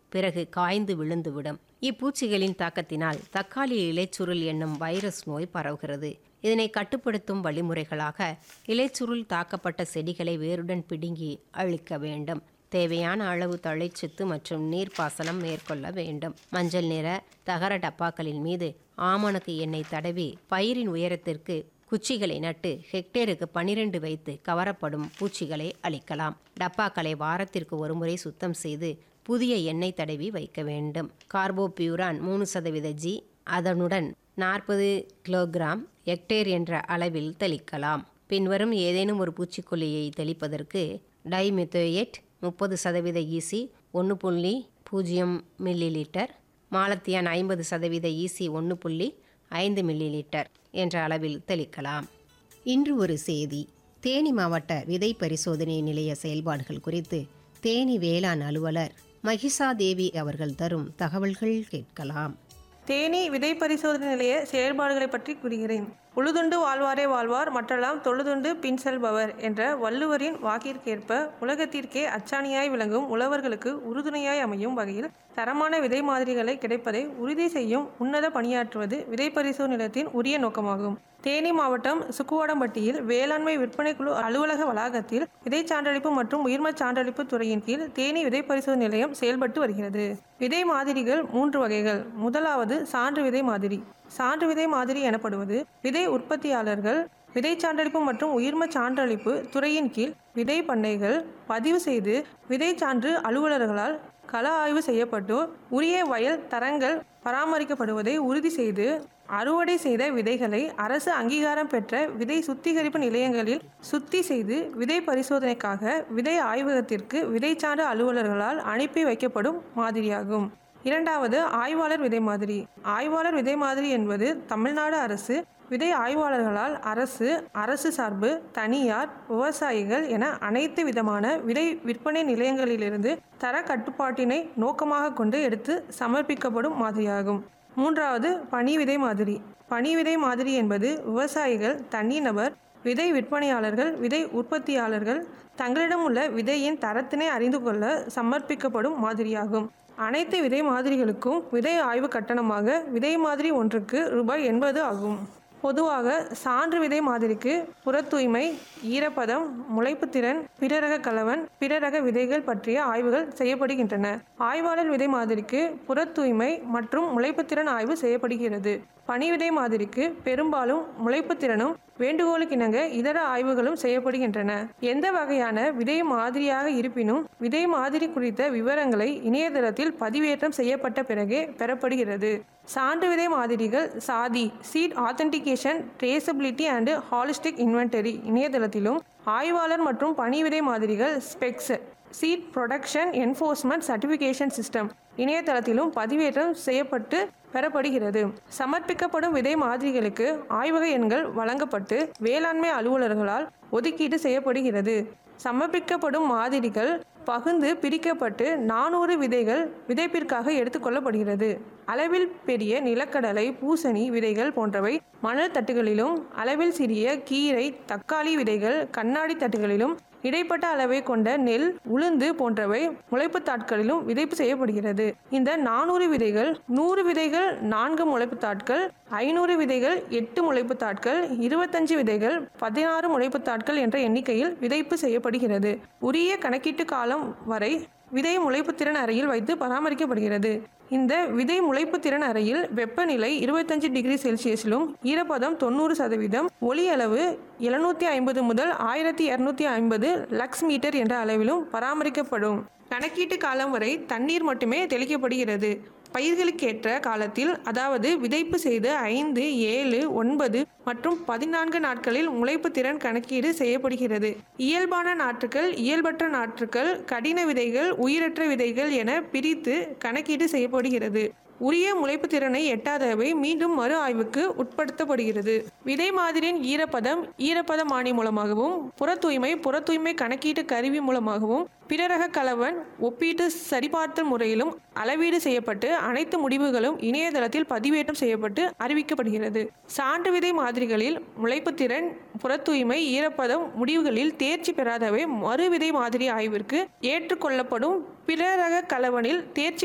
பிறகு காய்ந்து விழுந்துவிடும் இப்பூச்சிகளின் தாக்கத்தினால் தக்காளி இலைச்சுருள் என்னும் வைரஸ் நோய் பரவுகிறது இதனை கட்டுப்படுத்தும் வழிமுறைகளாக இலைச்சுருள் தாக்கப்பட்ட செடிகளை வேருடன் பிடுங்கி அழிக்க வேண்டும் தேவையான அளவு தழைச்சத்து மற்றும் நீர்ப்பாசனம் மேற்கொள்ள வேண்டும் மஞ்சள் நிற தகர டப்பாக்களின் மீது ஆமணக்கு எண்ணெய் தடவி பயிரின் உயரத்திற்கு குச்சிகளை நட்டு ஹெக்டேருக்கு பனிரெண்டு வைத்து கவரப்படும் பூச்சிகளை அழிக்கலாம் டப்பாக்களை வாரத்திற்கு ஒருமுறை சுத்தம் செய்து புதிய எண்ணெய் தடவி வைக்க வேண்டும் கார்போபியூரான் மூணு சதவீத ஜி அதனுடன் நாற்பது கிலோகிராம் ஹெக்டேர் என்ற அளவில் தெளிக்கலாம் பின்வரும் ஏதேனும் ஒரு பூச்சிக்கொல்லியை தெளிப்பதற்கு டைமெத்தோயேட் முப்பது சதவீத ஈசி ஒன்று புள்ளி பூஜ்ஜியம் மில்லி லிட்டர் மாலத்தியான் ஐம்பது சதவீத ஈசி ஒன்று புள்ளி ஐந்து மில்லி லிட்டர் என்ற அளவில் தெளிக்கலாம் இன்று ஒரு செய்தி தேனி மாவட்ட விதை பரிசோதனை நிலைய செயல்பாடுகள் குறித்து தேனி வேளாண் அலுவலர் மகிஷா தேவி அவர்கள் தரும் தகவல்கள் கேட்கலாம் தேனி விதை பரிசோதனை நிலைய செயல்பாடுகளை பற்றி கூறுகிறேன் உழுதுண்டு வாழ்வாரே வாழ்வார் மற்றெல்லாம் தொழுதுண்டு பின் செல்பவர் என்ற வள்ளுவரின் வாக்கிற்கேற்ப உலகத்திற்கே அச்சாணியாய் விளங்கும் உழவர்களுக்கு உறுதுணையாய் அமையும் வகையில் தரமான விதை மாதிரிகளை கிடைப்பதை உறுதி செய்யும் உன்னத பணியாற்றுவது விதை பரிசோதனை நிலையத்தின் உரிய நோக்கமாகும் தேனி மாவட்டம் சுக்குவாடம்பட்டியில் வேளாண்மை விற்பனை குழு அலுவலக வளாகத்தில் விதை சான்றளிப்பு மற்றும் உயிர்மச் சான்றளிப்பு துறையின் கீழ் தேனி விதை பரிசோதனை நிலையம் செயல்பட்டு வருகிறது விதை மாதிரிகள் மூன்று வகைகள் முதலாவது சான்று விதை மாதிரி சான்று விதை மாதிரி எனப்படுவது விதை உற்பத்தியாளர்கள் விதை சான்றளிப்பு மற்றும் உயிர்ம சான்றளிப்பு துறையின் கீழ் விதை பண்ணைகள் பதிவு செய்து விதை சான்று அலுவலர்களால் கள ஆய்வு செய்யப்பட்டு உரிய வயல் தரங்கள் பராமரிக்கப்படுவதை உறுதி செய்து அறுவடை செய்த விதைகளை அரசு அங்கீகாரம் பெற்ற விதை சுத்திகரிப்பு நிலையங்களில் சுத்தி செய்து விதை பரிசோதனைக்காக விதை ஆய்வகத்திற்கு விதைச்சான்று அலுவலர்களால் அனுப்பி வைக்கப்படும் மாதிரியாகும் இரண்டாவது ஆய்வாளர் விதை மாதிரி ஆய்வாளர் விதை மாதிரி என்பது தமிழ்நாடு அரசு விதை ஆய்வாளர்களால் அரசு அரசு சார்பு தனியார் விவசாயிகள் என அனைத்து விதமான விதை விற்பனை நிலையங்களிலிருந்து தர கட்டுப்பாட்டினை நோக்கமாக கொண்டு எடுத்து சமர்ப்பிக்கப்படும் மாதிரியாகும் மூன்றாவது பனி விதை மாதிரி பனி விதை மாதிரி என்பது விவசாயிகள் தனிநபர் விதை விற்பனையாளர்கள் விதை உற்பத்தியாளர்கள் தங்களிடம் உள்ள விதையின் தரத்தினை அறிந்து கொள்ள சமர்ப்பிக்கப்படும் மாதிரியாகும் அனைத்து விதை மாதிரிகளுக்கும் விதை ஆய்வு கட்டணமாக விதை மாதிரி ஒன்றுக்கு ரூபாய் எண்பது ஆகும் பொதுவாக சான்று விதை மாதிரிக்கு புற தூய்மை ஈரப்பதம் முளைப்புத்திறன் பிறரக கலவன் பிறரக விதைகள் பற்றிய ஆய்வுகள் செய்யப்படுகின்றன ஆய்வாளர் விதை மாதிரிக்கு புற தூய்மை மற்றும் முளைப்புத்திறன் ஆய்வு செய்யப்படுகிறது பனி விதை மாதிரிக்கு பெரும்பாலும் முளைப்புத்திறனும் வேண்டுகோளுக்கிணங்க இதர ஆய்வுகளும் செய்யப்படுகின்றன எந்த வகையான விதை மாதிரியாக இருப்பினும் விதை மாதிரி குறித்த விவரங்களை இணையதளத்தில் பதிவேற்றம் செய்யப்பட்ட பிறகே பெறப்படுகிறது சான்று விதை மாதிரிகள் Saathi seed authentication traceability and holistic inventory இணையதளத்திலும் ஆய்வாளர் மற்றும் பனி விதை மாதிரிகள் specs seed production enforcement certification system இணையதளத்திலும் பதிவேற்றம் செய்யப்பட்டு பெறப்படுகிறது சமர்ப்பிக்கப்படும் விதை மாதிரிகளுக்கு ஆய்வக எண்கள் வழங்கப்பட்டு வேளாண்மை அலுவலர்களால் ஒதுக்கீடு செய்யப்படுகிறது சமர்ப்பிக்கப்படும் மாதிரிகள் பகுந்து பிரிக்கப்பட்டு நானூறு விதைகள் விதைப்பிற்காக எடுத்துக்கொள்ளப்படுகிறது அளவில் பெரிய நிலக்கடலை பூசணி விதைகள் போன்றவை மணல் தட்டுகளிலும் அளவில் சிறிய கீரை தக்காளி விதைகள் கண்ணாடி தட்டுகளிலும் இடைப்பட்ட அளவை கொண்ட நெல் உளுந்து போன்றவை முளைப்பு தாட்களிலும் விதைப்பு செய்யப்படுகிறது இந்த நானூறு விதைகள் நூறு விதைகள் நான்கு முளைப்பு தாட்கள் ஐநூறு விதைகள் எட்டு முளைப்பு தாட்கள் இருபத்தஞ்சு விதைகள் பதினாறு முளைப்பு தாட்கள் என்ற எண்ணிக்கையில் விதைப்பு செய்யப்படுகிறது உரிய கணக்கீட்டு காலம் வரை விதை முளைப்பு திறன் அறையில் வைத்து பராமரிக்கப்படுகிறது இந்த விதை முளைப்பு திறன் அறையில் வெப்பநிலை இருபத்தஞ்சு டிகிரி செல்சியஸிலும் ஈரப்பதம் தொண்ணூறு சதவீதம் ஒளி அளவு எழுநூற்றி ஐம்பது முதல் ஆயிரத்தி இரநூத்தி ஐம்பது லக்ஸ் மீட்டர் என்ற அளவிலும் பராமரிக்கப்படும் கணக்கீட்டு காலம் வரை தண்ணீர் மட்டுமே தெளிக்கப்படுகிறது பயிர்களுக்கேற்ற காலத்தில் அதாவது விதைப்பு செய்து ஐந்து ஏழு ஒன்பது மற்றும் பதினான்கு நாட்களில் முளைப்பு திறன் கணக்கீடு செய்யப்படுகிறது இயல்பான நாற்றுகள் இயல்பற்ற நாற்றுகள் கடின விதைகள் உயிரற்ற விதைகள் என பிரித்து கணக்கீடு செய்யப்படுகிறது உரிய முளைப்பு திறனை எட்டாதவை மீண்டும் மறு ஆய்வுக்கு உட்படுத்தப்படுகிறது விதை மாதிரியின் ஈரப்பதம் ஈரப்பதமானி மூலமாகவும் புற தூய்மை புற தூய்மை கணக்கீட்டு கருவி மூலமாகவும் பிறரக கலவன் ஒப்பீட்டு சரிபார்த்தல் முறையிலும் அளவீடு செய்யப்பட்டு அனைத்து முடிவுகளும் இணையதளத்தில் பதிவேற்றம் செய்யப்பட்டு அறிவிக்கப்படுகிறது சான்று விதை மாதிரிகளில் முளைப்புத்திறன் புற தூய்மை ஈரப்பதம் முடிவுகளில் தேர்ச்சி பெறாதவை மறு விதை மாதிரி ஆய்விற்கு ஏற்றுக்கொள்ளப்படும் பிறரக கலவனில் தேர்ச்சி